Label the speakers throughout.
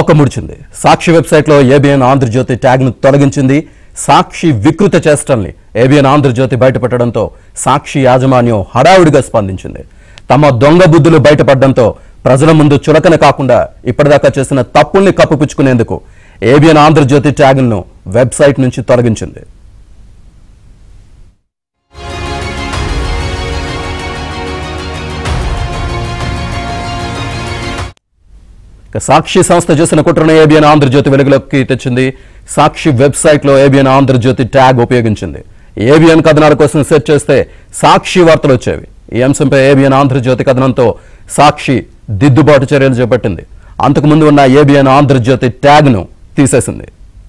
Speaker 1: తోక ముడిచింది సాక్షి వెబ్సైట్లో ఏబిఎన్ ఆంధ్రజ్యోతి ట్యాగ్ను తొలగించింది సాక్షి వికృత చేష్టల్ని ఏబిఎన్ ఆంధ్రజ్యోతి బయటపెట్టడంతో సాక్షి యాజమాన్యం హడావుడిగా స్పందించింది తమ దొంగ బుద్ధులు బయటపడడంతో ప్రజల ముందు చులకన కాకుండా ఇప్పటిదాకా చేసిన తప్పుల్ని కప్పిపుచ్చుకునేందుకు ఏబిఎన్ ఆంధ్రజ్యోతి ట్యాగ్ను వెబ్సైట్ నుంచి తొలగించింది ఇక సాక్షి సంస్థ చేసిన కుట్రను ఏబిఎన్ ఆంధ్రజ్యోతి వెలుగులోకి తెచ్చింది సాక్షి వెబ్సైట్లో ఏబిఎన్ ఆంధ్రజ్యోతి ట్యాగ్ ఉపయోగించింది ఏబిఎన్ కథనాల కోసం సెర్చ్ చేస్తే సాక్షి వార్తలు వచ్చేవి ఈ అంశంపై ఏబిఎన్ ఆంధ్రజ్యోతి కథనంతో సాక్షి దిద్దుబాటు చర్యలు చేపట్టింది అంతకుముందు ఉన్న ఏబిఎన్ ఆంధ్రజ్యోతి ట్యాగ్ను తీసేసింది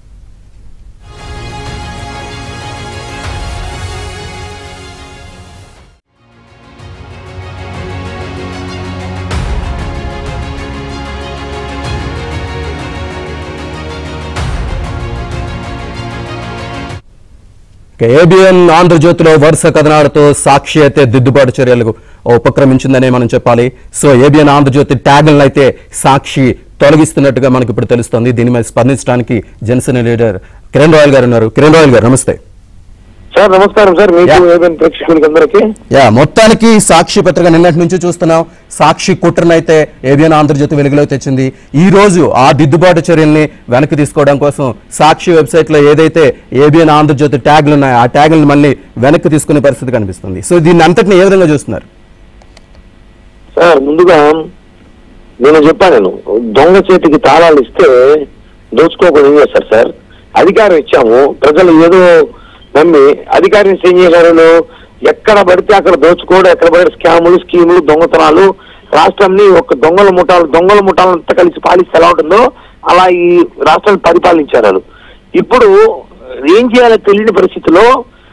Speaker 1: ఇక ఏబిఎన్ ఆంధ్రజ్యోతిలో వరుస కథనాలతో సాక్షి అయితే దిద్దుబాటు చర్యలకు ఉపక్రమించిందనే మనం చెప్పాలి సో ఏబిఎన్ ఆంధ్రజ్యోతి ట్యాగులను అయితే సాక్షి తొలగిస్తున్నట్టుగా మనకి ఇప్పుడు తెలుస్తోంది దీని మీద స్పందించడానికి జనసేన లీడర్ కిరణ్ రాయల్ గారు ఉన్నారు కిరణ్ రాయల్ గారు నమస్తే
Speaker 2: సార్ నమస్కారం సార్ మీకు
Speaker 1: యా.
Speaker 2: ఏదైనా ప్రేక్షకులకి అందరికి
Speaker 1: యా మొత్తానికి సాక్షి పత్రిక నిన్నటి నుంచి చూస్తున్నాం సాక్షి కుట్రనైతే ఏబిఎన్ ఆంధ్రజ్యోతి వెలుగులోకి తెచ్చింది ఈ రోజు ఆ దిద్దుబాటు చర్యల్ని వెనక్కి తీసుకోవడం కోసం సాక్షి వెబ్సైట్ లో ఏదైతే ఏబిఎన్ ఆంధ్రజ్యోతి ట్యాగ్లు ఉన్నాయో ఆ ట్యాగ్లను మళ్ళీ వెనక్కి తీసుకునే పరిస్థితి కనిపిస్తుంది సో దీన్ని అంతటిని ఏ విధంగా చూస్తున్నారు
Speaker 2: సార్ ముందుగా నేను చెప్పాను నేను దొంగ చేతికి తాళాలు ఇస్తే దోచుకోకూడదు ఏం చేస్తారు సార్ అధికారం ఇచ్చాము ప్రజలు ఏదో నమ్మి అధికారిని ఏం చేశారు వీళ్ళు? ఎక్కడ పడితే అక్కడ దోచుకోవడం ఎక్కడ పడితే స్కాములు స్కీములు దొంగతనాలు రాష్ట్రాన్ని ఒక దొంగల ముఠాలు దొంగల ముఠాలంతా కలిసి పాలిస్తే ఎలా ఉంటుందో అలా ఈ రాష్ట్రాన్ని పరిపాలించారు వాళ్ళు. ఇప్పుడు ఏం చేయాలో తెలియని పరిస్థితిలో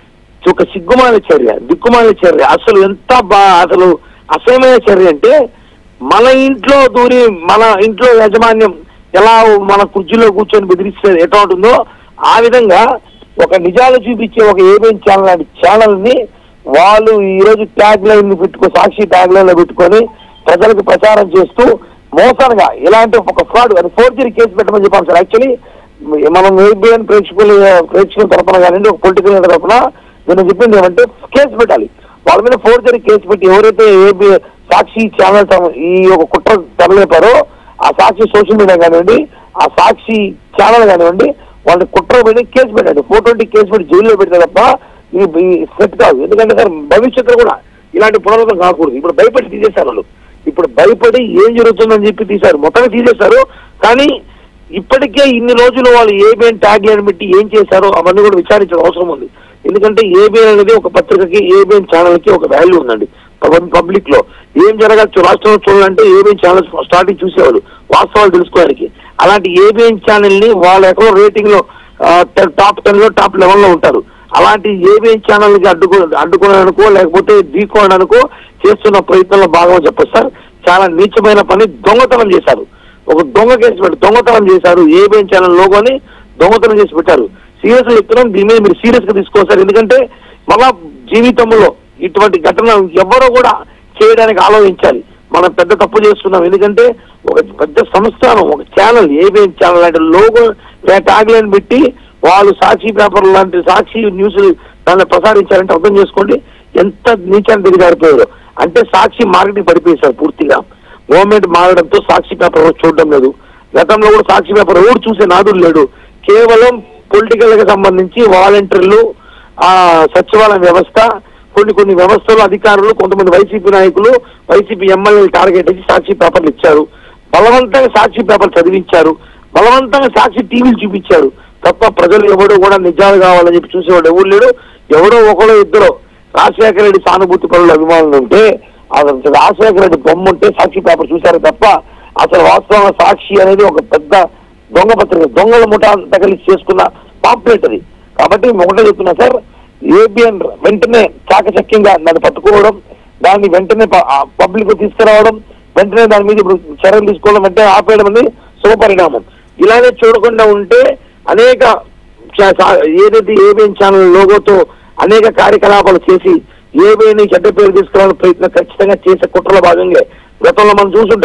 Speaker 2: ఒక సిగ్గుమాల చర్య దిక్కుమాల చర్య అసలు ఎంత బా అసలు అసహ్యమైన చర్య అంటే మన ఇంట్లో దూరి మన ఇంట్లో యాజమాన్యం ఎలా మన కుర్చీలో కూర్చొని బెదిరిస్తే ఎట్లా ఉంటుందో ఆ విధంగా ఒక నిజాలు చూపించే ఒక ఏబిఎన్ ఛానల్ లాంటి ఛానల్ ని వాళ్ళు ఈ రోజు ట్యాగ్ లైన్ పెట్టుకో సాక్షి ట్యాగ్ లైన్ లో పెట్టుకొని ప్రజలకు ప్రచారం చేస్తూ మోసంగా ఇలాంటి ఒక ఫ్రాడ్ అది ఫోర్జరీ కేసు పెట్టమని చెప్పాం సార్ యాక్చువల్లీ మనం ఏబిఎన్ ప్రేక్షకులు ప్రేక్షకుల తరఫున కానివ్వండి ఒక పొలిటికల్ లీడర్ తరఫున నేను చెప్పింది ఏమంటే కేసు పెట్టాలి వాళ్ళ మీద ఫోర్జరీ కేసు పెట్టి ఎవరైతే ఏబి సాక్షి ఛానల్ త- ఈ ఒక కుట్ర తరలేపారో ఆ సాక్షి సోషల్ మీడియా కానివ్వండి ఆ సాక్షి ఛానల్ కానివ్వండి వాళ్ళని కుట్ర పెట్టి కేసు పెట్టండి ఫోర్ ట్వంటీ కేసు పెట్టి జైల్లో పెడితే తప్ప ఇది సెట్ కాదు ఎందుకంటే సార్ భవిష్యత్తులో కూడా ఇలాంటి పునరావృతం కాకూడదు ఇప్పుడు భయపడి తీసేశారు వాళ్ళు ఇప్పుడు భయపడి ఏం జరుగుతుందని చెప్పి తీశారు మొత్తాన్ని తీసేశారు కానీ ఇప్పటికే ఇన్ని రోజులు వాళ్ళు ఏబిఎన్ ట్యాగ్ లైన్ పెట్టి ఏం చేశారో అవన్నీ కూడా విచారించడం అవసరం ఉంది ఎందుకంటే ఏబిఎన్ అనేది ఒక పత్రికకి ఏబిఎన్ ఛానల్ కి ఒక వాల్యూ ఉందండి పబ్లిక్ లో ఏం జరగచ్చు రాష్ట్రంలో చూడాలంటే ఏబిఎన్ ఛానల్ స్టార్టింగ్ చూసేవాళ్ళు వాస్తవాలు తెలుసుకోవడానికి అలాంటి ఏబిఎన్ ఛానల్ ని వాళ్ళ ఎక్కడో రేటింగ్ లో టాప్ టెన్ లో టాప్ లెవెల్ లో ఉంటారు అలాంటి ఏబిఎన్ ఛానల్ కి అడ్డుకో అడ్డుకోవడానికో లేకపోతే ఢీకోవడానికో చేస్తున్న ప్రయత్నంలో భాగం చెప్పచ్చు సార్ చాలా నీచమైన పని దొంగతనం చేశారు ఒక దొంగ కేసు పెట్టి దొంగతనం చేశారు ఏబిఎన్ ఛానల్ లోగోని దొంగతనం చేసి పెట్టారు సీరియస్ గా చెప్తున్నాం దీని మీద మీరు సీరియస్ గా తీసుకోవాలి సార్ ఎందుకంటే మళ్ళా జీవితంలో ఇటువంటి ఘటన ఎవరో కూడా చేయడానికి ఆలోచించాలి మనం పెద్ద తప్పు చేస్తున్నాం ఎందుకంటే ఒక పెద్ద సంస్థానం ఒక ఛానల్ ఏబిఎన్ ఛానల్ లాంటి లోగో ట్యాగ్ లైన్ పెట్టి వాళ్ళు సాక్షి పేపర్ లాంటి సాక్షి న్యూస్ దాన్ని ప్రసారించారంటే అర్థం చేసుకోండి ఎంత నీచాన్ని దిగజారిపోయారు అంటే సాక్షి మార్కెటింగ్ పడిపోయేశారు పూర్తిగా గవర్నమెంట్ మారడంతో సాక్షి పేపర్ ఎవరు చూడడం లేదు గతంలో కూడా సాక్షి పేపర్ ఎవరు చూసే నాదుడు లేడు కేవలం పొలిటికల్ కి సంబంధించి వాలంటీర్లు ఆ సచివాలయ వ్యవస్థ కొన్ని కొన్ని వ్యవస్థలు అధికారులు కొంతమంది వైసీపీ నాయకులు వైసీపీ ఎమ్మెల్యేలు టార్గెట్ చేసి సాక్షి పేపర్లు ఇచ్చారు బలవంతంగా సాక్షి పేపర్ చదివించారు బలవంతంగా సాక్షి టీవీలు చూపించారు తప్ప ప్రజలు ఎవడో కూడా నిజాలు కావాలని చెప్పి చూసేవాడు ఎవరు లేడు ఎవడో ఒకడో ఇద్దరు రాజశేఖర రెడ్డి సానుభూతి పనులు అభిమానులు ఉంటే అసలు రాజశేఖర రెడ్డి బొమ్మ ఉంటే సాక్షి పేపర్ చూశారు తప్ప అసలు వాస్తవంగా సాక్షి అనేది ఒక పెద్ద దొంగ పత్రిక దొంగల ముఠా తగిలిసి చేసుకున్న పాంప్లెట్ అది కాబట్టి ఒకటే చెప్తున్నా సార్ ఏబిఎన్ వెంటనే చాకచక్యంగా దాన్ని పట్టుకోవడం దాన్ని వెంటనే పబ్లిక్ తీసుకురావడం వెంటనే దాని మీద ఇప్పుడు చర్యలు తీసుకోవడం వెంటనే ఆపేయడం అనేది శుభపరిణామం ఇలానే చూడకుండా ఉంటే అనేక చ- సా- ఏదైతే ఏబిఎన్ ఛానల్ లోగోతో అనేక కార్యకలాపాలు చేసి ఏబిఎన్ చెడ్డ పేరు తీసుకురావాలని ప్రయత్నం ఖచ్చితంగా చేసే కుట్రలో భాగంగా గతంలో మనం చూసుంటాం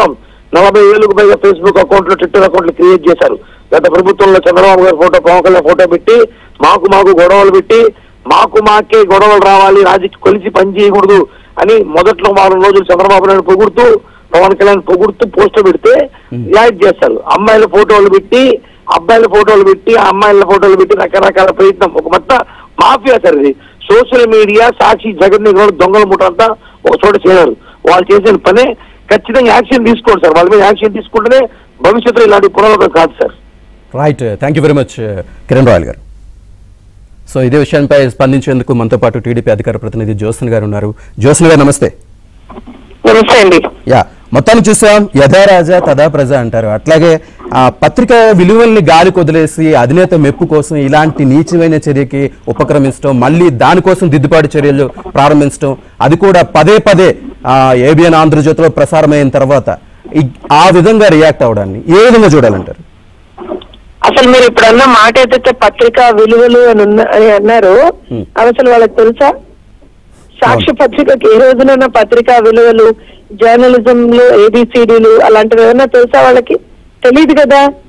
Speaker 2: నలభై వేలకు పైగా ఫేస్బుక్ అకౌంట్లు ట్విట్టర్ అకౌంట్లు క్రియేట్ చేశారు గత ప్రభుత్వంలో చంద్రబాబు గారి ఫోటో పవన్ కళ్యాణ్ ఫోటో పెట్టి మాకు మాకు గొడవలు పెట్టి మాకు మాకే గొడవలు రావాలి రాజకీయ కొలిసి పని చేయకూడదు అని మొదట్లో వారం రోజులు చంద్రబాబు నాయుడు పొగుడుతూ పవన్ కళ్యాణ్ పొగుడుతూ పోస్టర్ పెడితే రియాక్ట్ చేస్తారు అమ్మాయిల ఫోటోలు పెట్టి అబ్బాయిల ఫోటోలు పెట్టి అమ్మాయిల ఫోటోలు పెట్టి రకరకాల ప్రయత్నం ఒక మొత్తం మాఫియా సార్ ఇది సోషల్ మీడియా సాక్షి జగన్ దొంగల ముఠ అంతా ఒక చోట చేరారు వాళ్ళు చేసిన పనే ఖచ్చితంగా యాక్షన్ తీసుకోండి సార్ వాళ్ళ మీద యాక్షన్ తీసుకుంటేనే భవిష్యత్తులో ఇలాంటి పునరావృతం కాదు sir
Speaker 1: right thank you very much Kiran Royal garu so ఇదే విషయంపై స్పందించేందుకు మనతో పాటు టీడీపీ అధికార ప్రతినిధి జ్యోత్సన్ గారు ఉన్నారు జ్యోత్సన్ గారు నమస్తే
Speaker 3: నమస్తే అండి
Speaker 1: యా మొత్తాన్ని చూసాం యథా రాజా తదా ప్రజ అంటారు అట్లాగే ఆ పత్రిక విలువల్ని గాలి కొదిలేసి అధినేత మెప్పు కోసం ఇలాంటి నీచమైన చర్యకి ఉపక్రమించడం మళ్ళీ దానికోసం దిద్దుబాటు చర్యలు ప్రారంభించడం అది కూడా పదే పదే ఏబిఎన్ ఆంధ్రజ్యోతిలో ప్రసారమైన తర్వాత ఈ- ఆ విధంగా రియాక్ట్ అవడాన్ని ఏ విధంగా చూడాలంటారు
Speaker 3: అసలు మీరు ఇప్పుడు అన్న మాట ఏదైతే పత్రికా విలువలు అని ఉన్న- అని అన్నారు
Speaker 1: Hmm.
Speaker 3: అవి అసలు వాళ్ళకి తెలుసా సాక్షి పత్రికకి ఏ రోజునైనా పత్రికా విలువలు జర్నలిజం లో ఏబిసిడీలు అలాంటివి ఏమైనా తెలుసా వాళ్ళకి తెలియదు కదా